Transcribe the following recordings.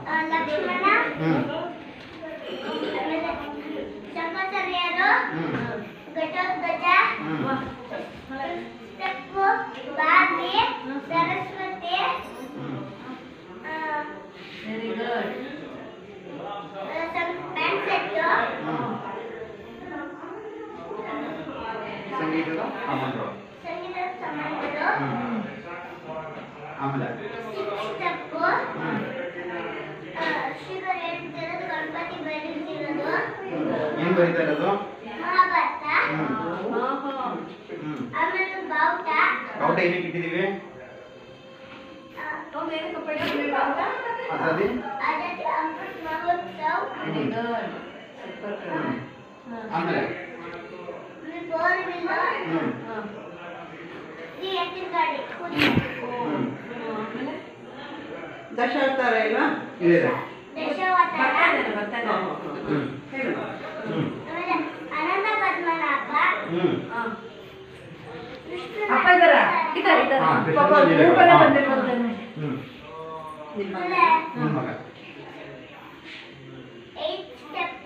ಆ, ಲಕ್ಷ್ಮಣ ಹ್ಮ್ ಆಮೇಲೆ ಶಂಕರಾಚಾರ್ಯರು ಹ್ಮ್ ಘಟೋತ್ಕಚ ಹ್ಮ್ ತಪ್ಪು ಬಾಬಿ ಸರಸ್ವತಿ ಹ್ಮ್ ಆ, ವೆರಿ ಗುಡ್ ಸಂ- ಪ್ಯಾಂಟ್ ಸೆಟ್ಟು ಹ್ಮ್ ಸಂಗೀತದ ಸಾಮಾನುಗಳು ಸಂಗೀತ ಸಾಮಾನುಗಳು ಹ್ಮ್ ಆಮೇಲೆ ತಪ್ಪು ಹ್ಮ್ ಶ್ರೀಗಳು ಹೇಳ್ತಿರೋದು ಗಣಪತಿ ಬರೀತಿರೋದು ಏನ್ ಬರೀತಾ ಇರೋದು ಮಹಾಭಾರತ ಹ್ಮ್ ಓಹೋ ಹ್ಮ್ ಆಮೇಲೆ ಬಾವುಟ ಬಾವುಟ ಏನಕ್ಕೆ ಇಟ್ಟಿದೀವಿ ಆ, ಅವ್ನು ಏನಕ್ಕೆ ಪಡಿಬೇಕು ಅಂತ ಅದ್ರಲ್ಲಿ ಅದಕ್ಕೆ Amrit Mahotsav very good super ಹ್ಮ್ ಆಮೇಲೆ ಬೋರ್ ವಿಲ್ಲ ಹ್ಮ್ ಈ ಎತ್ತಿನ ಗಾಡಿ ಕುದುರೆ ಹ್ಮ್ ಆಮೇಲೆ ದಶಾವತಾರ ಇಲ್ವಾ ಇದೆ ಇದೆ. ದಶಾವತಾರ ಬರ್ತಾನೆ ಬರ್ತಾನೆ ಹ್ಮ್ ಹೇಳು ಹ್ಮ್ ಆಮೇಲೆ ಅನಂತ ಪದ್ಮನಾಭ ಹ್ಮ್ ಹಾ ವಿಷ್ಣು ಅಪ್ಪ ಇದ್ದಾರ ಇದ್ದಾರೆ ಇದ್ದಾರೆ ಹಾ, ಪಾಪ ಕೃಷ್ಣ ಇದ್ದಾರೆ. ಮೂಗಲ್ಲ ಹಾ. ಬಂದಿರ್ಬೋದು ಹ್ಮ್ ನಿಮ್ಮ ಆಮೇಲೆ ನಿನ್ ಮಗ ಏಟ್ ಸ್ಟೆಪ್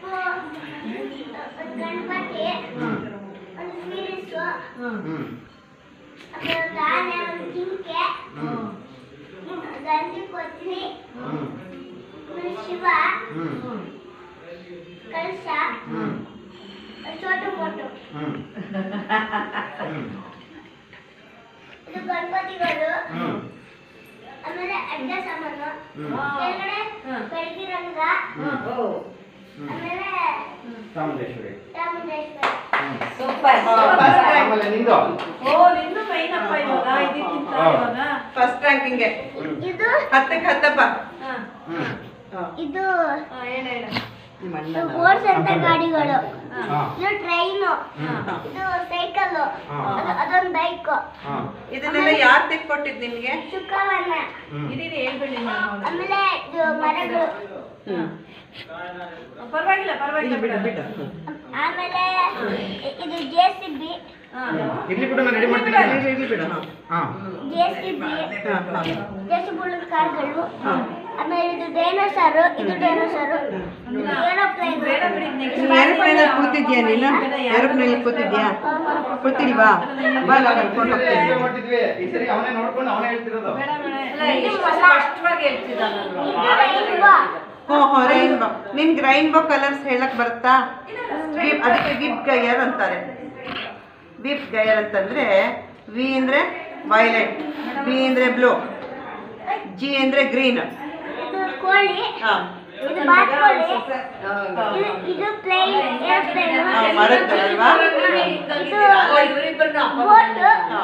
ಗಣಪತಿ ಹ್ಮ್ ಒಂದು ಸೀರೀಸು ಹ್ಮ್ ಹ್ಮ್ ಆಮೇಲೆ ಒಂದು ಆನೆ ಒಂದು ಜಿಂಕೆ ಹ್ಮ್ ಗಂಧಿ ಕೊತ್ತರಿ ಹ್ಮ್ ಆಮೇಲೆ ಶಿವ ಹ್ಮ್ ಹ್ಮ್ ಕಳಶ ಹ್ಮ್ ಚೋಟು ಮೋಟು ಹ್ಮ್ ಹ್ಮ್ ಇದು ಗಣಪತಿಗಳು ಹ್ಮ್ ಆಮೇಲೆ ಅಡ್ಡ ಸಾಮಾನು ಹ್ಮ್ ಕೆಳಗಡೆ ಹ್ಮ್. ಬೆಳಗಿ ರಂಗ ಹ್ಮ್ ಓ ಹ್ಮ್ ಆಮೇಲೆ ಚಾಮುಂಡೇಶ್ವರಿ ಚಾಮುಂಡೇಶ್ವರಿ ಹ್ಮ್ ಸೂಪರ್ ಆಮೇಲೆ ನಿಂದು ಓ ನಿನ್ನೂ ಮೈನ್ ಅಪ್ಪ ಇವಾಗ ಇದಕ್ಕಿಂತ ಹಾ. ಇವಾಗ ಫಸ್ಟ್ ರ್ಯಾಂಕಿಂಗ್ಗೆ ಇದು ಹತ್ತಕ್ಕೆ ಹತ್ತಪ್ಪ ಹಾ ಹ್ಮ್ ಇದು ಹಾ ಹೇಳ ಹೇಳ ನಿಮ್ಮ ಇದು ಅಣ್ಣನ ಓಡ್ಸಂತ ಗಾಡಿಗಳು ಹಾ ಇದು ಟ್ರೈನು ಹ್ಮ್ ಇದು ಸೈಕಲ್ ಹಾ. ಅದೊಂದು ಬೈಕ್ ಹಾ ಇದನ್ನೆಲ್ಲ ಯಾರು ತೆಕ್ಕೊಟ್ಟಿದ್ ನಿನ್ಗೆ ಶುಕ್ರವನ್ನ ಹ್ಮ್ ಇದೀರಿ ಹೇಳ್ಬೇಡಿ ನಾನು ಆಮೇಲೆ ಇದು ಮರಗಳು ಪರವಾಗಿಲ್ಲ ಪರವಾಗಿಲ್ಲ ಬಿಡ ಬಿಡ ಬಿಡ ಆಮೇಲೆ ಇದು ಜೆ ಸಿ ಬಿ ಹಾ ಇರ್ಲಿ ಬಿಡು ನಾನು ರೆಡಿ ಮಾಡ್ತೀನಿ ಇರ್ಲಿ ಇರ್ಲಿ ಬಿಡ ಹಾ ಹಾ ಜೆ ಸಿ ಬಿ ಹಾ ಹಾ ಜೆ ಸಿ ಬಿ ಕಾರ್ಗಳು ಆಮೇಲೆ ಇದು ಡೈನೋಸಾರು ಇದು ಡೈನೋಸಾರು ಏರೋಪ್ಲೇನ್ ಬೇಡ ಬಿಡಿ ನೆಕ್ಸ್ಟ್ ನೀನು ಏರೋಪ್ಲೇನ್ ಅಲ್ಲಿ ಕೂತಿದ್ಯಾ ನೀನು ಏರೋಪ್ಲೇನ್ ಅಲ್ಲಿ ಕೂತಿದ್ಯಾ ಕೂತಿಲ್ವಾ ಬಾ ನಾನು ಕರ್ಕೊಂಡು ಹೋಗ್ತೀನಿ ಇಲ್ಲೇ ಮಾಡ್ತಿದ್ವಿ ಈ ಸರಿ ಅವನೇ ನೋಡ್ಕೊಂಡು ಅವನೇ ಹೇಳ್ತಿರೋದು ಬೇಡ ಬೇಡ ಎಲ್ಲ ಎಷ್ಟು ಸ್ಪಷ್ಟವಾಗಿ ಹೇಳ್ತಿದ್ದಾನೆ ಇದು ರೈನ್ಬೋ ಹೋ ಹೋ ರೈನ್ಬೋ ನಿನ್ಗೆ ರೈನ್ಬೋ ಕಲರ್ಸ್ ಹೇಳಕ್ ಬರುತ್ತಾ ಗಿಬ್ ಅದಕ್ಕೆ ಗಿಬ್ ಗೈಯರ್ ಅಂತಾರೆ ವಿಪ್ ಗೈಯರ್ ಅಂತಂದ್ರೆ ವಿ ಅಂದ್ರೆ ವೈಲೆಟ್ ಬಿ ಅಂದ್ರೆ ಬ್ಲೂ ಜಿ ಅಂದ್ರೆ ಗ್ರೀನ್ ಇದು ಕೋಳಿ ಹಾ ಇದು ಬಾತ್ಕೋಳಿ ಇದು ಇದು ಪ್ಲೇನ್ ಏರೋಪ್ಲೇನ್ ಹಾ, ಬರುತ್ತೆ ಅಲ್ವಾ ಇದು ಬೋಟ್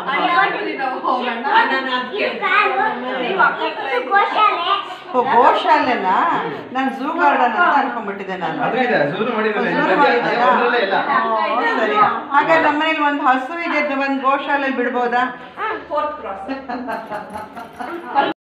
ಇದು ಕಾರು ಇದು ಗೋಶಾಲೆ ಓ ಗೋಶಾಲೆನಾ ನಾನು ಝೂ ಗಾರ್ಡನ್ ಅಂತ ಅನ್ಕೊಂಡ್ಬಿಟ್ಟಿದ್ದೆ ನಾನು ಅದು ಇದೆ ಝೂನು ಮಾಡಿದ್ರೆ ಝೂ ಮಾಡಿದ್ದಾರಾ? ಇಲ್ಲ ಓ, ಸರಿ ಹಾಗಾದ್ರೆ ನಮ್ಮನೇಲಿ ಒಂದು ಹಸು ಇದೆ ಒಂದು ಗೋಶಾಲೆಯಲ್ಲಿ ಬಿಡ್ಬೋದಾ ಫೋರ್ತ್ ಕ್ರಾಸ್